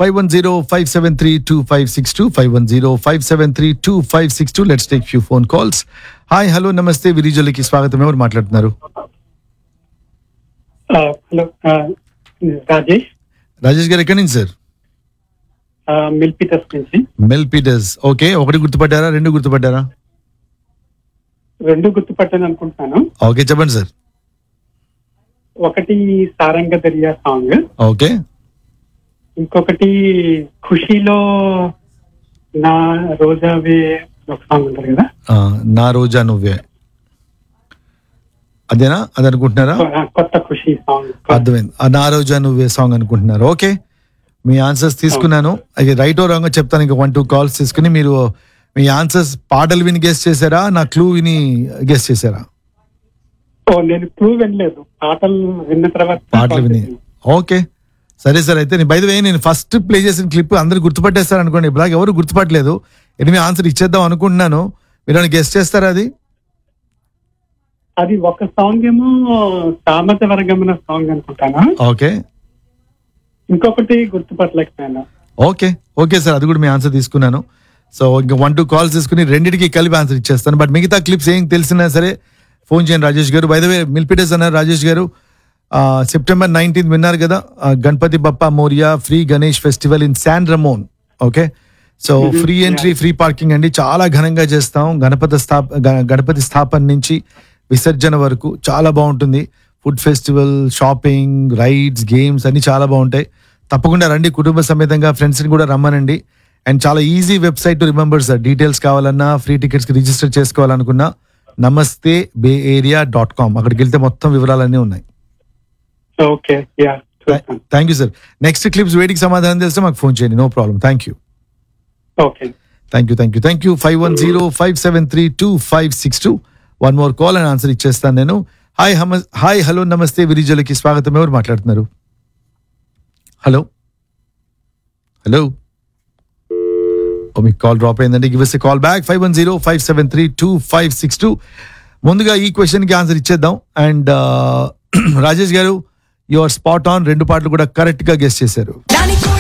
five one zero five seven three two five six two five one zero five seven three two five six two let's take few phone calls hi hello నమస్తే విరిజోలికి స్వాగతం ఎవరు మాట్లాడుతున్నారు hello Rajesh Rajesh గారు ఎక్కడి నుంచి sir మిల్పిటస్ నుంచి మెల్ Peter's okay ఒకటి గుర్తుపట్టారా రెండు గుర్తుపట్టారా రెండు గుర్తుపట్టాను అనుకుంటున్నాను ఓకే చెప్పండి సార్ ఒకటి సారంగ దరియా సాంగ్ ఓకే ఇంకొకటి ఖుషీలో నా రోజావే ఒక సాంగ్ ఉంటుంది కదా ఆ, నా రోజా నువ్వే అదేనా అది అనుకుంటున్నారా కొ- కొత్త ఖుషి సాంగ్ అర్థమైంది ఆ నా రోజా నువ్వే సాంగ్ అనుకుంటున్నారు ఓకే మీ ఆన్సర్స్ తీసుకున్నాను అది రైట్ ఓ రాంగ్ చెప్తాను ఇంకా వన్ టూ కాల్స్ తీసుకుని మీరు మీ ఆన్సర్స్ పాటలు విని గెస్ట్ చేశారా నా క్లూ విని గెస్ట్ చేశారా ఓ నేను క్లూ వినలేదు పాటలు విన్న తర్వాత పాటలు విని ఓకే సరే సార్ అయితే నేను బయట నేను ఫస్ట్ ప్లే చేసిన క్లిప్ అందరు గుర్తుపట్టేస్తారు అనుకోండి ఇప్పుడు ఎవరు గుర్తుపట్టలేదు ఎనిమిది ఆన్సర్ ఇచ్చేద్దాం అనుకుంటున్నాను మీరు గెస్ట్ చేస్తారా అది అది ఒక సాంగ్ ఏమో సామత వర్గమున సాంగ్ అనుకుంటాను ఓకే ఇంకొకటి గుర్తుపట్టలేకపోయాను ఓకే ఓకే సార్ అది కూడా మీ ఆన్సర్ తీసుకున్నాను సో ఇంకా వన్ టూ కాల్స్ తీసుకుని రెండింటికి కలిపి ఆన్సర్ ఇచ్చేస్తాను బట్ మిగతా క్లిప్స్ ఏం తెలిసినా సరే ఫోన్ చేయండి రాజేష్ గారు వే మిల్పిటేస్ అన్నారు రాజేష్ గారు ఆ, సెప్టెంబర్ నైన్టీన్త్ విన్నారు కదా ఆ, Ganapati Bappa Moriya free Ganesh festival in San Ramon okay so free entry free parking అండి చాలా ఘనంగా చేస్తాం గణపతి స్థాప గ- గణపతి స్థాపన నుంచి విసర్జన వరకు చాలా బాగుంటుంది food festival shopping rides games అన్ని చాలా బాగుంటాయి తప్పకుండా రండి కుటుంబ సమేతంగా ఫ్రెండ్స్ని కూడా రమ్మనండి అండ్ చాలా easy website to remember sir details కావాలన్నా ఫ్రీ టికెట్స్కి రిజిస్టర్ చేసుకోవాలనుకున్నా Namaste Bay area dot com అక్కడికి వెళ్తే మొత్తం వివరాలన్నీ ఉన్నాయి ఓకే యా చూస్తాను thank you sir next clips వేడికి సమాధానం తెలిస్తే మాకు ఫోన్ చేయండి no problem thank you okay thank you thank you thank you five one zero five seven three two five six two one more call అని answer ఇచ్చేస్తాను నేను hi హమ hi hello నమస్తే విరిజలకి స్వాగతం ఎవరు మాట్లాడుతున్నారు హలో హలో ఓ మీకు కాల్ డ్రాప్ అయిందండి give us call back five one zero five seven three two five six two ముందుగా ఈ క్వశ్చన్కి ఆన్సర్ ఇచ్చేద్దాం అండ్ రాజేష్ గారు యువర్ స్పాట్ ఆన్ రెండు పాటలు కూడా కరెక్ట్గా గెస్ట్ చేశారు దానికి